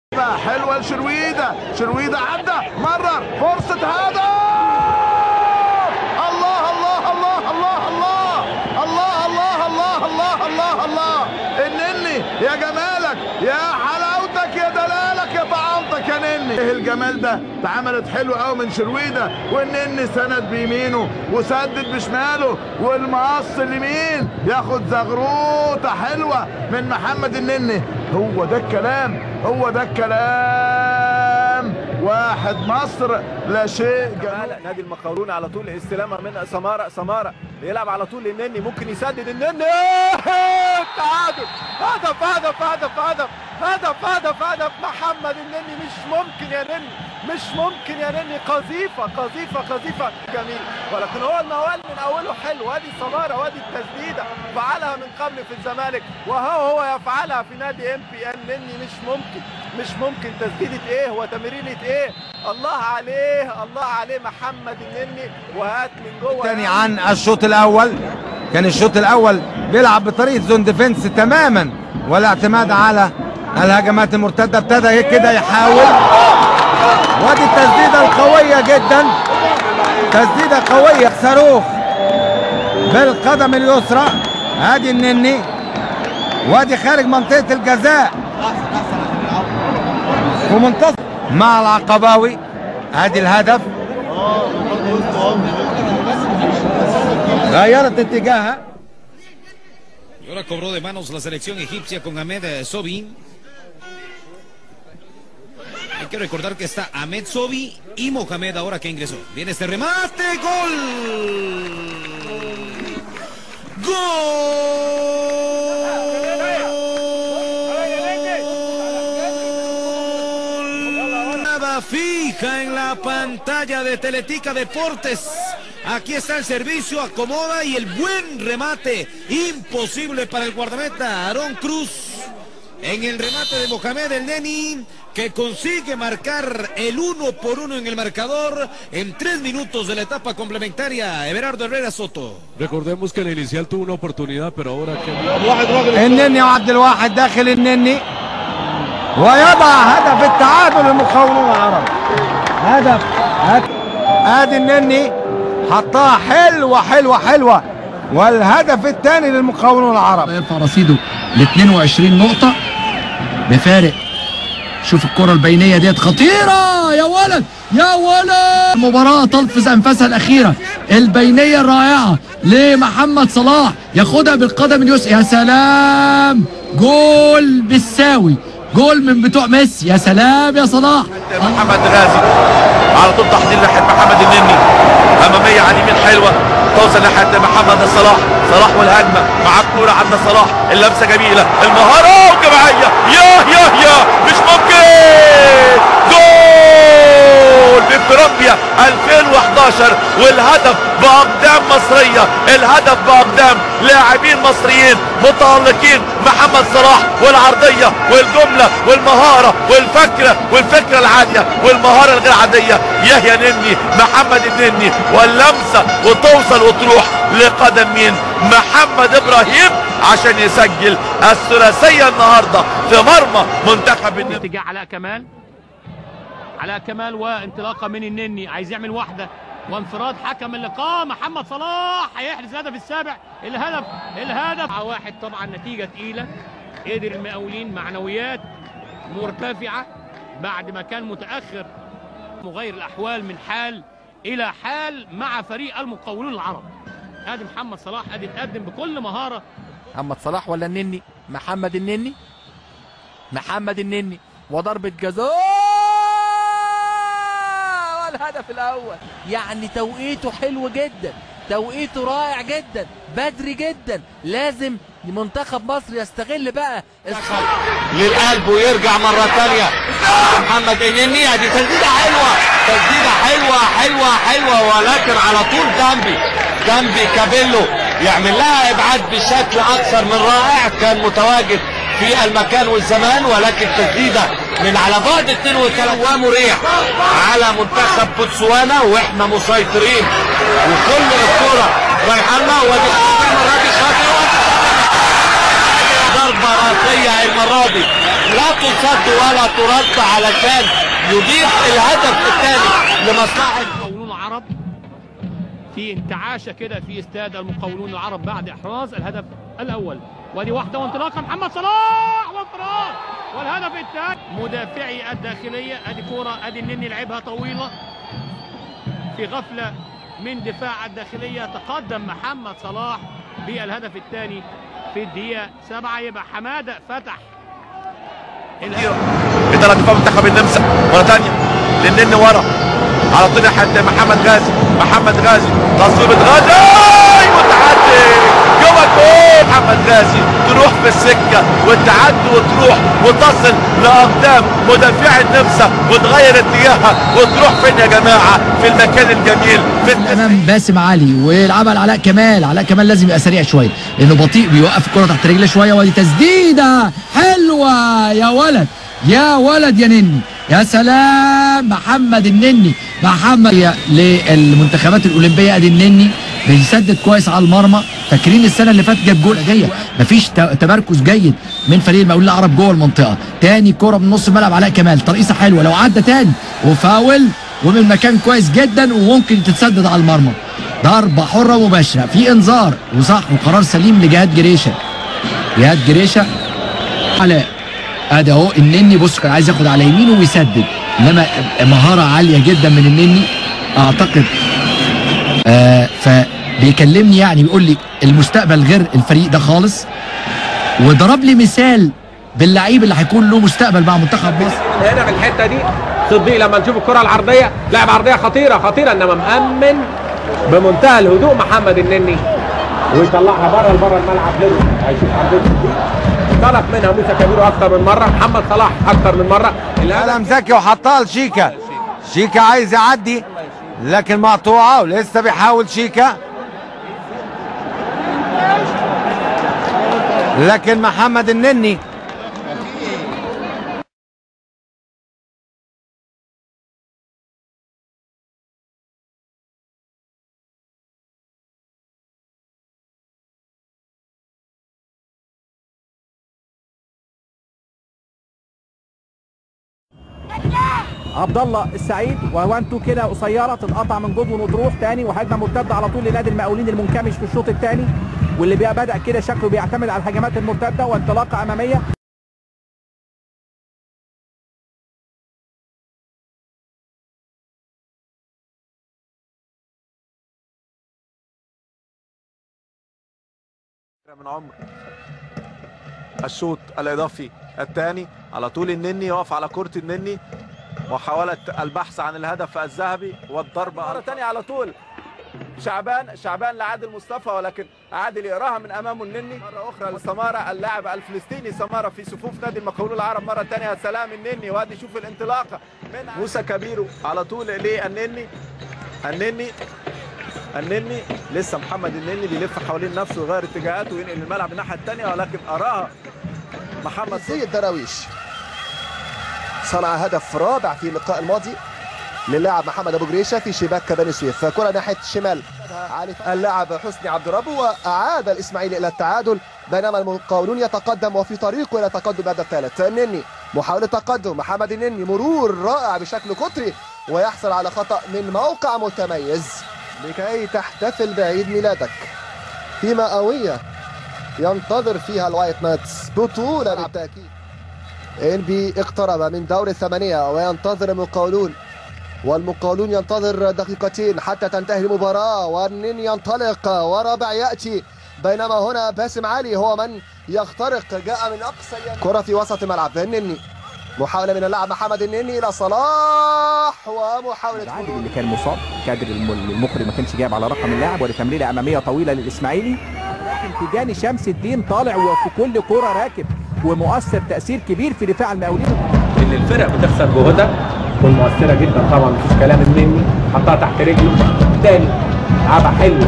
حلوه لشرويده شرويده عدى مرر فرصه هدف الله الله الله الله الله الله الله الله الله الله الله النني يا جمالك يا حلاوتك يا دلالك يا طعامتك يا نني ايه الجمال ده اتعملت حلو قوي من شرويده والنني سند بيمينه وسدد بشماله والمقص اليمين ياخد زغروطه حلوه من محمد النني هو ده الكلام هو ده الكلام واحد مصر لا شيء جمال لا نادي المقاولون على طول استلامها من سماره سماره بيلعب على طول النني ممكن يسدد النني تعادل هدف هدف هدف هدف هدف هدف هدف محمد النني مش ممكن يا نني مش ممكن يا نني قذيفه قذيفه قذيفه جميل ولكن هو الموال من اوله حلو ادي سماره وادي التسديده فعلها من قبل في الزمالك وهو هو يفعلها في نادي ام بي ان نني مش ممكن مش ممكن تسديده ايه وتمريره ايه الله عليه الله عليه محمد النني وهات من جوه تاني عن الشوط الاول كان الشوط الاول بيلعب بطريقه زون ديفنس تماما والاعتماد على الهجمات المرتده ابتدى كده يحاول وادي التسديده القويه جدا تسديده قويه صاروخ بالقدم اليسرى ادي النني وادي خارج منطقه الجزاء ومنتصف مع العقباوي ادي الهدف غيرت اتجاهها Y ahora cobró de manos la selección egipcia con Ahmed eh, Sobi. Hay que recordar que está Ahmed Sobi y Mohamed ahora que ingresó. Viene este remate, gol. ¡Gol! Nada fija en la pantalla de Teletica Deportes. Aquí está el servicio, acomoda y el buen remate. Imposible para el guardameta Aarón Cruz. En el remate de Mohamed El Neni, que consigue marcar el uno por uno en el marcador en tres minutos de la etapa complementaria. Everardo Herrera Soto. Recordemos que en el inicial tuvo una oportunidad, pero ahora que النني وعبد الواحد داخل النني ويضع هدف التعادل للمقاولون العرب هدف هدف ادي النني حطها حلوه حلوه حلوه والهدف الثاني للمقاولون العرب يرفع رصيده ل 22 نقطة بفارق شوف الكرة البينية ديت خطيرة يا ولد يا ولد المباراة تلفظ أنفاسها الأخيرة البينية الرائعة لمحمد صلاح ياخدها بالقدم اليسرى يا سلام جول بالساوي جول من بتوع ميسي يا سلام يا صلاح محمد غازي على طول تحضير ناحيه محمد النني اماميه على اليمين حلوه توصل ناحيه محمد صلاح صلاح والهجمه مع الكوره عندنا صلاح اللمسه جميله المهاره والجماعيه يا يا يا مش ممكن جول بكولومبيا 2011 والهدف باقدام مصريه الهدف باقدام لاعبين مصريين متالقين محمد صلاح والعرضيه والجمله والمهاره والفكره والفكره العاليه والمهاره الغير عاديه يحيى نني محمد النني واللمسه وتوصل وتروح لقدم مين محمد ابراهيم عشان يسجل الثلاثيه النهارده في مرمى منتخب النني اتجاه علاء كمال علاء كمال وانطلاقه من النني عايز يعمل واحده وانفراد حكم اللقاء محمد صلاح هيحرز الهدف السابع الهدف الهدف مع واحد طبعا نتيجه تقيله قدر المقاولين معنويات مرتفعه بعد ما كان متاخر مغير الاحوال من حال الى حال مع فريق المقاولون العرب ادي محمد صلاح ادي اتقدم بكل مهاره محمد صلاح ولا النني محمد النني محمد النني وضربة جزاء والهدف الأول يعني توقيته حلو جدا توقيته رائع جدا بدري جدا لازم منتخب مصر يستغل بقى الخط للقلب ويرجع مرة تانية محمد النني دي تسديدة حلوة تسديدة حلوة حلوة حلوة ولكن على طول جنبي جنبي كابيلو يعمل لها ابعاد بشكل اكثر من رائع كان متواجد في المكان والزمان ولكن تسديدة من على بعد 32 ومريح على منتخب بوتسوانا واحنا مسيطرين وكل الكرة رايحة لنا ودي المرة دي شاطرة ضربة راسية المرة دي لا تصد ولا ترد علشان يضيف الهدف الثاني لمصلحة المقاولون العرب في انتعاشة كده في استاد المقاولون العرب بعد إحراز الهدف الأول ودي واحدة وانطلاقة محمد صلاح وانفراد والهدف الثاني مدافعي الداخلية ادي كورة ادي النني لعبها طويلة في غفلة من دفاع الداخلية تقدم محمد صلاح بالهدف الثاني في الدقيقة سبعة يبقى حمادة فتح الهدف إدارة دفاع منتخب النمسا مرة تانية للنن ورا على طول ناحية محمد غازي محمد غازي تصويبة غازي وتعدي جوه الجول محمد غازي تروح في السكة وتعدي وتروح وتصل لأقدام مدافع النمسا وتغير اتجاهها وتروح فين يا جماعة في المكان الجميل في امام باسم علي ويلعبها لعلاء كمال علاء كمال لازم يبقى سريع شويه لانه بطيء بيوقف الكره تحت رجله شويه ودي تسديده حلوه يا ولد يا ولد يا نني يا سلام محمد النني محمد للمنتخبات الاولمبيه ادي النني بيسدد كويس على المرمى فاكرين السنه اللي فاتت جاب جول جايه مفيش ت- تمركز جيد من فريق المقاولين العرب جوه المنطقه تاني كره من نص الملعب علاء كمال ترقيصه حلوه لو عدى تاني وفاول ومن مكان كويس جدا وممكن تتسدد على المرمى ضربه حره مباشره في انذار وصح وقرار سليم لجهاد جريشه جهاد جريشه علاء ادي اهو النني بص كان عايز ياخد على يمينه ويسدد انما مهاره عاليه جدا من النني اعتقد آه فبيكلمني يعني بيقول لي المستقبل غير الفريق ده خالص وضرب لي مثال باللعيب اللي هيكون له مستقبل مع منتخب مصر هنا في الحته دي صديق لما نشوف الكره العرضيه لاعب عرضيه خطيره خطيره انما مأمن بمنتهى الهدوء محمد النني ويطلعها بره لبره الملعب ليه هيشوف عرضيه صديق طلب منها موسى كبير اكتر من مره محمد صلاح اكتر من مره قلم زكي وحطها لشيكا شيكا عايز يعدي لكن مقطوعه ولسه بيحاول شيكا لكن محمد النني عبد الله السعيد وانتو كده قصيره تتقطع من جدول وتروح تاني وهجمه مرتده على طول لنادي المقاولين المنكمش في الشوط الثاني واللي بقى بدا كده شكله بيعتمد على الهجمات المرتده وانطلاقه اماميه من عمر الشوط الاضافي الثاني على طول النني يقف على كرة النني محاولة البحث عن الهدف الذهبي والضربة مرة ثانية على طول شعبان شعبان لعادل مصطفى ولكن عادل يقراها من امامه النني مرة اخرى لسمارة اللاعب الفلسطيني سمارة في صفوف نادي المقاولون العرب مرة ثانية يا سلام النني وادي شوف الانطلاقة من موسى كبيرو على طول للنني النني النني لسه محمد النني بيلف حوالين نفسه ويغير اتجاهاته وينقل الملعب الناحيه الثانيه ولكن اراها محمد سيد دراويش صنع هدف رابع في اللقاء الماضي للاعب محمد ابو جريشه في شباك بني سويف كره ناحيه الشمال علي اللاعب حسني عبد الرب واعاد الاسماعيلي الى التعادل بينما المقاولون يتقدم وفي طريقه الى تقدم الهدف الثالث النني محاوله تقدم محمد النني مرور رائع بشكل قطري ويحصل على خطا من موقع متميز لكي تحتفل بعيد ميلادك في مئويه ينتظر فيها الوايت نايتس بطوله بالتاكيد انبي اقترب من دور الثمانيه وينتظر المقاولون والمقاولون ينتظر دقيقتين حتى تنتهي المباراه والنين ينطلق ورابع ياتي بينما هنا باسم علي هو من يخترق جاء من اقصى كره في وسط الملعب النني محاوله من اللاعب محمد النني الى صلاح ومحاوله العادل اللي كان مصاب كادر الم- المخرج ما كانش جايب على رقم اللاعب ولا تمريره اماميه طويله للاسماعيلي لكن تجاني شمس الدين طالع وفي كل كره راكب ومؤثر تاثير كبير في دفاع المقاولين ان الفرق بتخسر جهودها تكون مؤثره جدا طبعا مفيش كلام النني حطها تحت رجله تاني لعبها حلو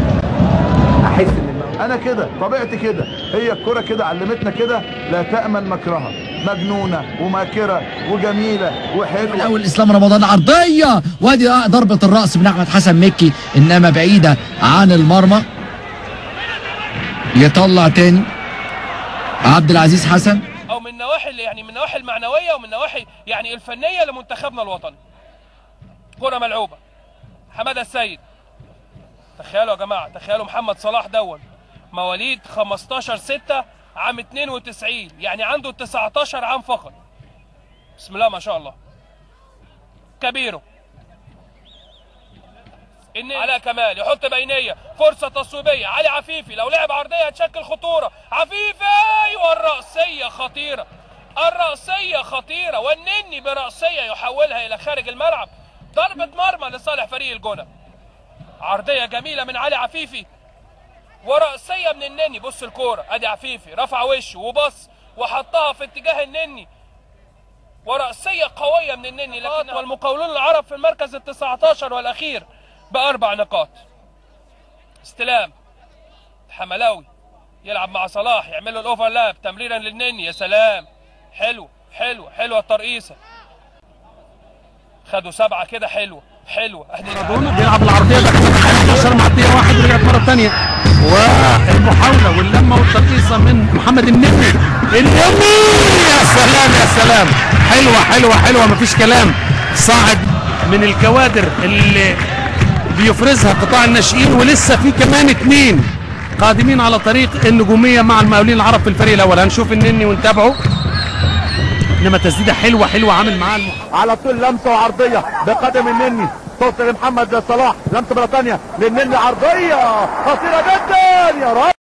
احس ان انا كده طبيعتي كده هي الكرة كده علمتنا كده لا تأمن مكرها مجنونة وماكرة وجميلة وحلوة الاول اسلام رمضان عرضيه وادي ضربه الراس من احمد حسن مكي انما بعيده عن المرمى يطلع تاني عبد العزيز حسن او من نواحي يعني من النواحي المعنويه ومن النواحي يعني الفنيه لمنتخبنا الوطني كره ملعوبه حماده السيد تخيلوا يا جماعه تخيلوا محمد صلاح دون مواليد 15 6 عام 92 يعني عنده 19 عام فقط بسم الله ما شاء الله كبيره إن علاء كمال يحط بينيه فرصه تصويبيه علي عفيفي لو لعب عرضيه هتشكل خطوره عفيفي والرأسيه خطيره الرأسيه خطيره والنني برأسيه يحولها الى خارج الملعب ضربه مرمى لصالح فريق الجونه عرضيه جميله من علي عفيفي ورأسيه من النني بص الكوره ادي عفيفي رفع وشه وبص وحطها في اتجاه النني ورأسية قوية من النني لكن والمقاولون العرب في المركز ال 19 والأخير بأربع نقاط استلام حملاوي يلعب مع صلاح يعمل له الأوفرلاب تمريرا للنني يا سلام حلو حلو حلوة الترقيصة خدوا سبعة كده حلوة حلوة بيلعب العرضيه ده 15 معديه واحد رجعت مره ثانيه والمحاوله واللمه والترقيصه من محمد النني النني يا سلام يا سلام حلوه حلوه حلوه مفيش كلام صاعد من الكوادر اللي بيفرزها قطاع الناشئين ولسه في كمان اتنين قادمين على طريق النجوميه مع المقاولين العرب في الفريق الاول هنشوف النني ونتابعه انما تسديده حلوه حلوه عامل معاه الم... على طول لمسه وعرضيه بقدم النني توصل لمحمد صلاح لمسه مره ثانيه للنني عرضيه خطيره جدا يا راجل